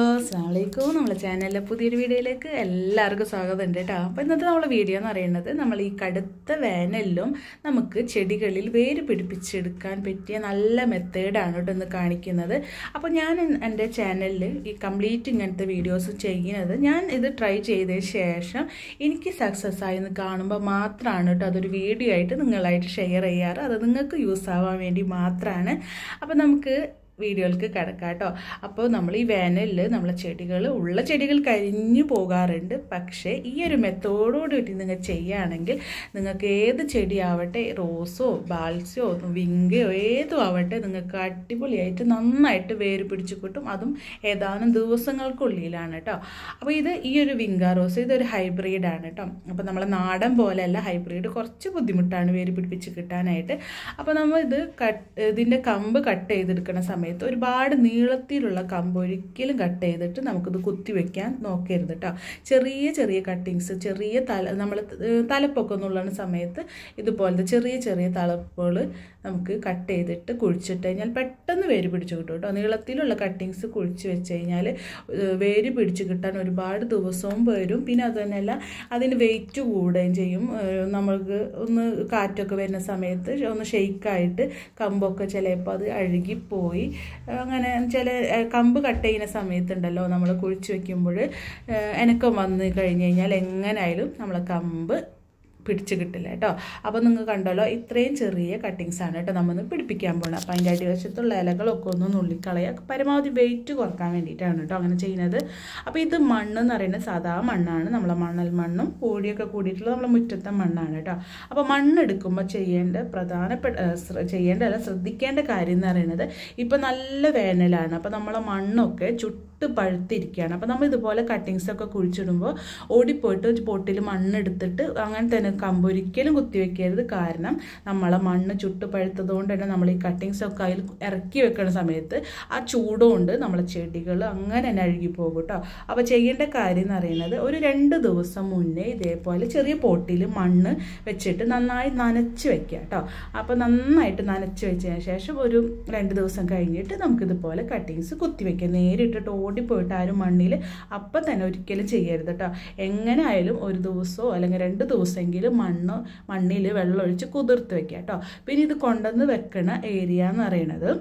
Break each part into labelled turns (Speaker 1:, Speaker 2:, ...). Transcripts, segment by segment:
Speaker 1: അസ്സാം വലൈക്കും നമ്മളെ ചാനലിലെ പുതിയൊരു വീഡിയോയിലേക്ക് എല്ലാവർക്കും സ്വാഗതം ഉണ്ട് കേട്ടോ അപ്പോൾ ഇന്നത്തെ നമ്മളെ വീഡിയോ എന്ന് പറയുന്നത് നമ്മൾ ഈ കടുത്ത വേനലിലും നമുക്ക് ചെടികളിൽ വേര് പിടിപ്പിച്ചെടുക്കാൻ പറ്റിയ നല്ല മെത്തേഡാണ് കേട്ടോ ഇന്ന് കാണിക്കുന്നത് അപ്പോൾ ഞാൻ എൻ്റെ ചാനലിൽ ഈ കംപ്ലീറ്റ് ഇങ്ങനത്തെ വീഡിയോസ് ചെയ്യുന്നത് ഞാൻ ഇത് ട്രൈ ചെയ്തതിന് ശേഷം എനിക്ക് സക്സസ് ആയി എന്ന് കാണുമ്പോൾ മാത്രമാണ് കേട്ടോ അതൊരു വീഡിയോ ആയിട്ട് നിങ്ങളായിട്ട് ഷെയർ ചെയ്യാറ് അത് നിങ്ങൾക്ക് യൂസ് ആവാൻ വേണ്ടി മാത്രമാണ് അപ്പോൾ നമുക്ക് വീഡിയോയിലേക്ക് കിടക്കാം കേട്ടോ അപ്പോൾ നമ്മൾ ഈ വേനലിൽ നമ്മളെ ചെടികൾ ഉള്ള ചെടികൾ കരിഞ്ഞു പോകാറുണ്ട് പക്ഷേ ഈ ഒരു മെത്തോഡോടുകൂടി നിങ്ങൾ ചെയ്യുകയാണെങ്കിൽ നിങ്ങൾക്ക് ഏത് ചെടിയാവട്ടെ റോസോ ബാൽസോ വിങ്കയോ ഏതും ആവട്ടെ നിങ്ങൾക്ക് അടിപൊളിയായിട്ട് നന്നായിട്ട് വേര് പിടിച്ചു കിട്ടും അതും ഏതാനും ദിവസങ്ങൾക്കുള്ളിലാണ് കേട്ടോ അപ്പോൾ ഇത് ഈ ഒരു വിങ്ക റോസ് ഇതൊരു ഹൈബ്രിഡാണ് കേട്ടോ അപ്പോൾ നമ്മളെ നാടൻ പോലെയല്ല ഹൈബ്രിഡ് കുറച്ച് ബുദ്ധിമുട്ടാണ് വേര് പിടിപ്പിച്ച് കിട്ടാനായിട്ട് അപ്പോൾ നമ്മൾ ഇത് കട്ട് ഇതിൻ്റെ കമ്പ് കട്ട് ചെയ്തെടുക്കുന്ന സമയത്ത് സമയത്ത് ഒരുപാട് നീളത്തിലുള്ള കമ്പ് ഒരിക്കലും കട്ട് ചെയ്തിട്ട് നമുക്കിത് കുത്തി വെക്കാൻ നോക്കരുത് കേട്ടോ ചെറിയ ചെറിയ കട്ടിങ്സ് ചെറിയ തല നമ്മൾ തലപ്പൊക്കെ ഒന്നുള്ള സമയത്ത് ഇതുപോലത്തെ ചെറിയ ചെറിയ തലപ്പുകൾ നമുക്ക് കട്ട് ചെയ്തിട്ട് കുഴിച്ചിട്ട് കഴിഞ്ഞാൽ പെട്ടെന്ന് വേര് പിടിച്ച് കിട്ടും കേട്ടോ നീളത്തിലുള്ള കട്ടിങ്സ് കുഴിച്ച് വെച്ച് കഴിഞ്ഞാൽ വേര് പിടിച്ച് കിട്ടാൻ ഒരുപാട് ദിവസവും വരും പിന്നെ അത് തന്നെയല്ല അതിന് വെയിറ്റ് കൂടുകയും ചെയ്യും നമ്മൾക്ക് ഒന്ന് കാറ്റൊക്കെ വരുന്ന സമയത്ത് ഒന്ന് ഷെയ്ക്കായിട്ട് കമ്പൊക്കെ ചിലപ്പോൾ അത് അഴുകിപ്പോയി അങ്ങനെ ചില കമ്പ് കട്ട് ചെയ്യുന്ന സമയത്തുണ്ടല്ലോ നമ്മൾ കുഴിച്ച് വെക്കുമ്പോൾ എനക്കം വന്ന് കഴിഞ്ഞ് കഴിഞ്ഞാൽ എങ്ങനെയായാലും നമ്മളെ കമ്പ് പിടിച്ച് കിട്ടില്ല കേട്ടോ അപ്പോൾ നിങ്ങൾ കണ്ടല്ലോ ഇത്രയും ചെറിയ കട്ടിങ്സ് ആണ് കേട്ടോ നമ്മൾ പിടിപ്പിക്കാൻ പോകുന്നത് അപ്പോൾ അതിൻ്റെ അടിവശത്തുള്ള ഇലകളൊക്കെ ഒന്ന് നുള്ളിക്കളയുക പരമാവധി വെയിറ്റ് കുറക്കാൻ വേണ്ടിയിട്ടാണ് കേട്ടോ അങ്ങനെ ചെയ്യുന്നത് അപ്പോൾ ഇത് മണ്ണ് എന്ന് പറയുന്നത് സാധാ മണ്ണാണ് നമ്മളെ മണൽ മണ്ണും പൊടിയൊക്കെ കൂടിയിട്ടുള്ള നമ്മളെ മുറ്റത്തെ മണ്ണാണ് കേട്ടോ അപ്പോൾ മണ്ണെടുക്കുമ്പോൾ ചെയ്യേണ്ട പ്രധാനപ്പെട്ട ചെയ്യേണ്ട അല്ല ശ്രദ്ധിക്കേണ്ട കാര്യം എന്ന് പറയുന്നത് ഇപ്പോൾ നല്ല വേനലാണ് അപ്പോൾ നമ്മളെ മണ്ണൊക്കെ ചുട്ട് പഴുത്തിരിക്കുകയാണ് അപ്പോൾ നമ്മൾ ഇതുപോലെ കട്ടിങ്സ് ഒക്കെ കുഴിച്ചിടുമ്പോൾ ഓടിപ്പോയിട്ട് പൊട്ടിൽ മണ്ണെടുത്തിട്ട് അങ്ങനെ തന്നെ കമ്പൊരിക്കലും കുത്തിവെക്കരുത് കാരണം നമ്മളെ മണ്ണ് ചുട്ട് പഴുത്തത് കൊണ്ട് തന്നെ നമ്മൾ ഈ കട്ടിങ്സ് ഒക്കെ അതിൽ ഇറക്കി വെക്കുന്ന സമയത്ത് ആ ചൂടുകൊണ്ട് നമ്മളെ ചെടികൾ അങ്ങനെ തന്നെ അഴുകി പോകും കേട്ടോ അപ്പോൾ ചെയ്യേണ്ട കാര്യം എന്ന് പറയുന്നത് ഒരു രണ്ട് ദിവസം മുന്നേ ഇതേപോലെ ചെറിയ പോട്ടിൽ മണ്ണ് വെച്ചിട്ട് നന്നായി നനച്ച് വെക്കുക കേട്ടോ അപ്പോൾ നന്നായിട്ട് നനച്ച് വെച്ചതിന് ശേഷം ഒരു രണ്ട് ദിവസം കഴിഞ്ഞിട്ട് നമുക്കിതുപോലെ കട്ടിങ്സ് കുത്തി വെക്കുക നേരിട്ടിട്ട് ഓടിപ്പോയിട്ട് ആരും മണ്ണിൽ അപ്പം തന്നെ ഒരിക്കലും ചെയ്യരുത് കേട്ടോ എങ്ങനെ ആയാലും ഒരു ദിവസമോ അല്ലെങ്കിൽ രണ്ട് ദിവസമെങ്കിലും മണ്ണ് മണ്ണിൽ വെള്ളമൊഴിച്ച് കുതിർത്ത് വെക്കുക കേട്ടോ പിന്നെ ഇത് കൊണ്ടുവന്ന് വെക്കണ ഏരിയ എന്ന് പറയുന്നത്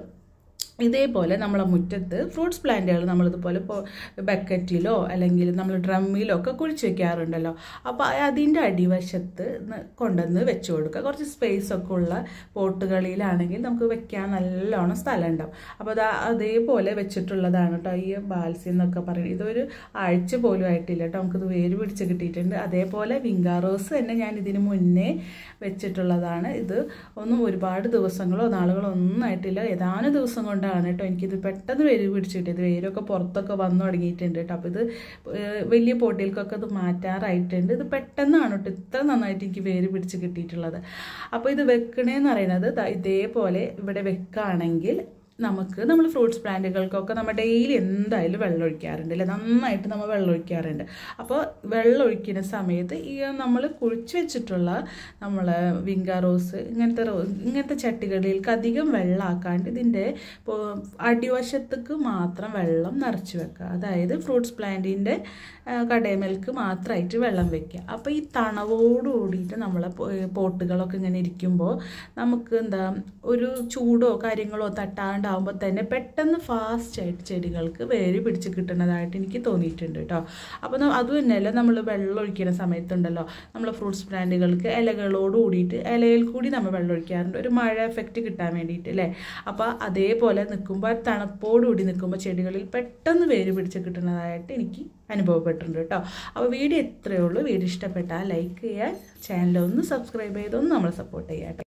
Speaker 1: ഇതേപോലെ നമ്മളെ മുറ്റത്ത് ഫ്രൂട്ട്സ് പ്ലാന്റുകൾ നമ്മളിതുപോലെ ഇപ്പോൾ ബക്കറ്റിലോ അല്ലെങ്കിൽ നമ്മൾ ഡ്രമ്മിലോ ഒക്കെ കുഴിച്ച് വെക്കാറുണ്ടല്ലോ അപ്പോൾ അതിൻ്റെ അടിവശത്ത് കൊണ്ടുവന്ന് വെച്ച് കൊടുക്കുക കുറച്ച് സ്പേസ് ഒക്കെ ഉള്ള പോട്ടുകളിലാണെങ്കിൽ നമുക്ക് വെക്കാൻ നല്ലോണം സ്ഥലം ഉണ്ടാവും അപ്പോൾ അത് അതേപോലെ വെച്ചിട്ടുള്ളതാണ് കേട്ടോ ഈ ബാൽസി എന്നൊക്കെ പറയുന്നത് ഇതൊരു ആഴ്ച പോലും ആയിട്ടില്ല കേട്ടോ നമുക്കിത് വേര് പിടിച്ച് കിട്ടിയിട്ടുണ്ട് അതേപോലെ വിങ്കാറോസ് തന്നെ ഞാൻ ഇതിന് മുന്നേ വെച്ചിട്ടുള്ളതാണ് ഇത് ഒന്നും ഒരുപാട് ദിവസങ്ങളോ നാളുകളോ ഒന്നും ആയിട്ടില്ല ഏതാനും ദിവസം കൊണ്ട് കൊണ്ടാണ് കേട്ടോ എനിക്കിത് പെട്ടെന്ന് വേര് പിടിച്ച് കിട്ടിയത് വേരൊക്കെ പുറത്തൊക്കെ വന്നു തുടങ്ങിയിട്ടുണ്ട് കേട്ടോ അപ്പോൾ ഇത് വലിയ പോട്ടികൾക്കൊക്കെ ഇത് മാറ്റാറായിട്ടുണ്ട് ഇത് പെട്ടെന്നാണ് കേട്ടോ ഇത്ര നന്നായിട്ട് എനിക്ക് വേര് പിടിച്ച് കിട്ടിയിട്ടുള്ളത് അപ്പോൾ ഇത് വെക്കണേന്ന് പറയുന്നത് ഇതേപോലെ ഇവിടെ വെക്കുകയാണെങ്കിൽ നമുക്ക് നമ്മൾ ഫ്രൂട്ട്സ് പ്ലാന്റുകൾക്കൊക്കെ നമ്മൾ ഡെയിലി എന്തായാലും വെള്ളം ഒഴിക്കാറുണ്ട് അല്ലേ നന്നായിട്ട് നമ്മൾ വെള്ളം ഒഴിക്കാറുണ്ട് അപ്പോൾ വെള്ളം ഒഴിക്കുന്ന സമയത്ത് ഈ നമ്മൾ കുഴിച്ച് വെച്ചിട്ടുള്ള നമ്മൾ വിങ്ക റോസ് ഇങ്ങനത്തെ റോ ഇങ്ങനത്തെ ചട്ടികളിലേക്ക് അധികം വെള്ളമാക്കാണ്ട് ഇതിൻ്റെ അടിവശത്തേക്ക് മാത്രം വെള്ളം നിറച്ച് വെക്കുക അതായത് ഫ്രൂട്ട്സ് പ്ലാന്റിൻ്റെ കടയമേൽക്ക് മാത്രമായിട്ട് വെള്ളം വെക്കുക അപ്പോൾ ഈ തണവോട് കൂടിയിട്ട് നമ്മളെ പോട്ടുകളൊക്കെ ഇങ്ങനെ ഇരിക്കുമ്പോൾ നമുക്ക് എന്താ ഒരു ചൂടോ കാര്യങ്ങളോ തട്ടാണ്ട് ആകുമ്പോൾ തന്നെ പെട്ടെന്ന് ഫാസ്റ്റായിട്ട് ചെടികൾക്ക് വേര് പിടിച്ച് കിട്ടുന്നതായിട്ട് എനിക്ക് തോന്നിയിട്ടുണ്ട് കേട്ടോ അപ്പോൾ അത് തന്നെയല്ല നമ്മൾ വെള്ളം ഒഴിക്കുന്ന സമയത്തുണ്ടല്ലോ നമ്മൾ ഫ്രൂട്ട്സ് പ്ലാന്റുകൾക്ക് ഇലകളോട് കൂടിയിട്ട് ഇലയിൽ കൂടി നമ്മൾ വെള്ളം ഒഴിക്കാറുണ്ട് ഒരു മഴ എഫക്റ്റ് കിട്ടാൻ വേണ്ടിയിട്ട് അല്ലേ അപ്പോൾ അതേപോലെ നിൽക്കുമ്പോൾ തണുപ്പോടുകൂടി നിൽക്കുമ്പോൾ ചെടികളിൽ പെട്ടെന്ന് വേര് പിടിച്ച് കിട്ടുന്നതായിട്ട് എനിക്ക് അനുഭവപ്പെട്ടിട്ടുണ്ട് കേട്ടോ അപ്പോൾ വീഡിയോ ഇത്രയേ ഉള്ളൂ വീഡിയോ ഇഷ്ടപ്പെട്ടാൽ ലൈക്ക് ചെയ്യാൻ ചാനൽ ഒന്ന് സബ്സ്ക്രൈബ് ചെയ്തൊന്ന് നമ്മളെ സപ്പോർട്ട് ചെയ്യാം